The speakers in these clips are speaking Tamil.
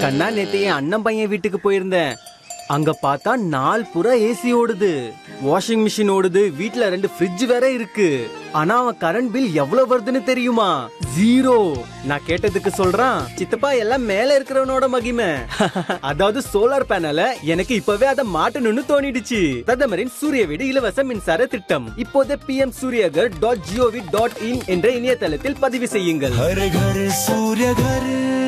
கண்ணா நேத்து என் அண்ணன் பையன் வீட்டுக்கு போயிருந்தேன் அங்க பார்த்தா நாள் புறா ஏசி ஓடுது வாஷிங் மிஷின் ஓடுது வீட்ல ரெண்டு ஃப்ரிட்ஜ் வேற இருக்கு ஆனா அவன் கரண்ட் பில் எவ்வளவு வருதுன்னு தெரியுமா ஜீரோ நான் கேட்டதுக்கு சொல்றான் சித்தப்பா எல்லாம் மேல இருக்கிறவனோட மகிமை அதாவது சோலார் பேனல எனக்கு இப்பவே அதை மாட்டணும்னு தோணிடுச்சு பிரதமரின் சூரிய வீடு இலவச மின்சார திட்டம் இப்போதே P M Suryaghar dot gov dot in என்ற இணையதளத்தில் பதிவு செய்யுங்கள் हर घर सूर्य घर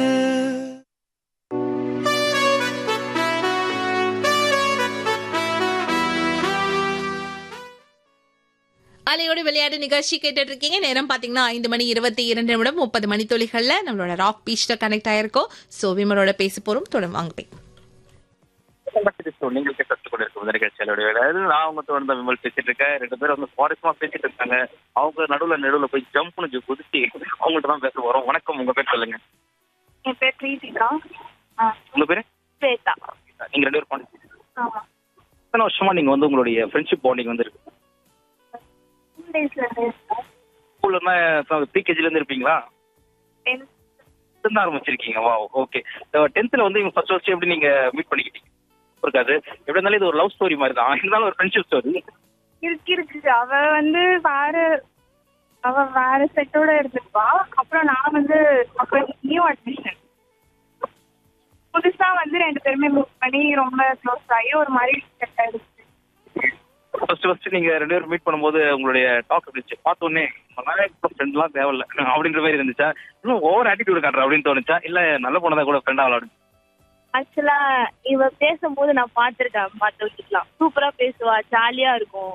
அலையோடு விளையாட்டு நிகழ்ச்சி கேட்டுட்டு இருக்கீங்க நேரம் பாத்தீங்கன்னா ஐந்து மணி இருபத்தி இரண்டு நிமிடம் முப்பது மணி துளிகள்ல நம்மளோட ராக் பீச்ல கனெக்ட் ஆயிருக்கோம் சோ விமலோட பேச போறோம் தொடர்ந்து வாங்க போய் ஸோ நீங்கள் கற்றுக் கொண்டிருக்கும் இந்த நிகழ்ச்சியோட அதாவது நான் அவங்க தொடர்ந்து விமல் பேசிட்டு இருக்கேன் ரெண்டு பேரும் வந்து சுவாரஸ்யமா பேசிட்டு இருக்காங்க அவங்க நடுவுல நடுவுல போய் ஜம்ப்னு குதிச்சு அவங்கள்ட்ட தான் பேச வரோம் வணக்கம் உங்க பேர் சொல்லுங்க என் பேர் பிரீத்திகா ஆ உங்க பேரு ஸ்வேதா நீங்க ரெண்டு பேரும் பாண்டிச்சேரி ஆமா எத்தனை வருஷமா நீங்க வந்து உங்களுடைய ஃப்ரெண்ட்ஷிப் பாண்டிங் வந்து இருக்கு டூ டேஸ்ல இருந்து ஸ்கூல்ல இருந்தா ப்ரீகேஜில இருந்து இருப்பீங்களா டென்த் இருந்து ஆரம்பிச்சிருக்கீங்க வா ஓகே டென்த்ல வந்து இவங்க ஃபர்ஸ்ட் ஃபர்ஸ்ட் எப்படி நீங்க மீட் பண்ணிக்கிட்டீங்க இருக்காது எப்படி இருந்தாலும் இது ஒரு லவ் ஸ்டோரி மாதிரி தான் இருந்தாலும் ஒரு ஃப்ரெண்ட்ஷிப் ஸ்டோரி இருக்கு இருக்கு அவ வந்து வேற அவ வேற செட்டோட இருந்திருப்பா அப்புறம் நான் வந்து அப்ப நியூ அட்மிஷன் புதுசா வந்து ரெண்டு பேருமே மீட் பண்ணி ரொம்ப க்ளோஸ் ஆகி ஒரு மாதிரி செட் ஆயிடுச்சு ஃபர்ஸ்ட் ஃபர்ஸ்ட் நீங்க ரெண்டு பேரும் மீட் பண்ணும்போது உங்களுடைய டாக் இருந்துச்சு பார்த்த உடனே ஃப்ரெண்ட்லாம் தேவையில்ல அப்படின்ற மாதிரி இருந்துச்சா இன்னும் ஓவர் ஆட்டிடியூட் காட்டுற அப்படின்னு தோணுச்சா இல்ல நல்ல பொண்ணதா கூட ஃப்ரெண்ட் ஆகலாம் ஆக்சுவலா இவ பேசும்போது நான் பார்த்திருக்கேன் பார்த்து வச்சுக்கலாம் சூப்பரா பேசுவா ஜாலியா இருக்கும்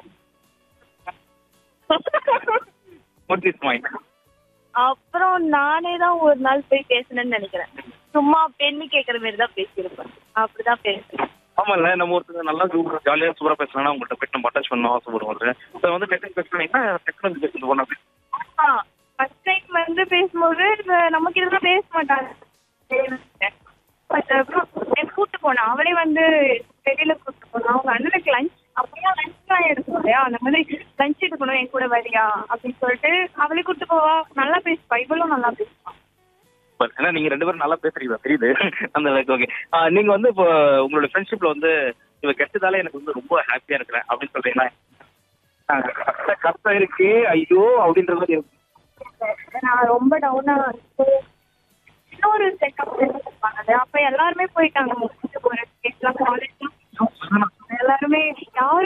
வாட் இஸ் மைண்ட் அப்புறம் நானே தான் ஒரு நாள் போய் பேசினேன்னு நினைக்கிறேன் சும்மா பெண்ணு கேக்குற மாதிரி தான் பேசியிருப்பேன் அப்படிதான் பேசுறேன் ஆமா இல்ல நம்ம ஒருத்தங்க நல்லா சூப்பர் ஜாலியா சூப்பரா பேசலாம் உங்கள்ட்ட போயிட்டு நம்ம அட்டாச் பண்ண ஆசைப்படுவோம் ஸோ வந்து டெக்னிக் பேசணும்னா டெக்னாலஜி பேசுறது போனா ஃபர்ஸ்ட் டைம் வந்து பேசும்போது இவ நமக்கு இதெல்லாம் பேச மாட்டாங்க பட் அப்புறம் என் கூட்டு போனா அவளே வந்து வெளியில கூட்டு போனா அவங்க அண்ணனுக்கு லஞ்ச் அப்படியே லஞ்ச்லாம் எடுக்கணும் இல்லையா அந்த மாதிரி லஞ்ச் எடுக்கணும் என் கூட வரியா அப்படின்னு சொல்லிட்டு அவளே கூட்டு போவா நல்லா பேசுவா இவளும் நல்லா பேசுவா ஏன்னா நீங்க ரெண்டு பேரும் நல்லா பேசுறீங்க தெரியுது அந்த அளவுக்கு ஓகே நீங்க வந்து இப்போ உங்களோட ஃப்ரெண்ட்ஷிப்ல வந்து இவ கெட்டதால எனக்கு வந்து ரொம்ப ஹாப்பியா இருக்கிறேன் அப்படின்னு சொல்றீங்கன்னா ஆ, கஷ்டம் கஷ்டம் இருக்கு ஐயோ அப்படின்ற மாதிரி இருக்கு நான் ரொம்ப டவுனா இன்னொரு செக்அப் இருப்பாங்க அப்ப எல்லாருமே போயிட்டாங்க முடிச்சுட்டு ஒரு காலேஜ் எல்லாருமே யாரும்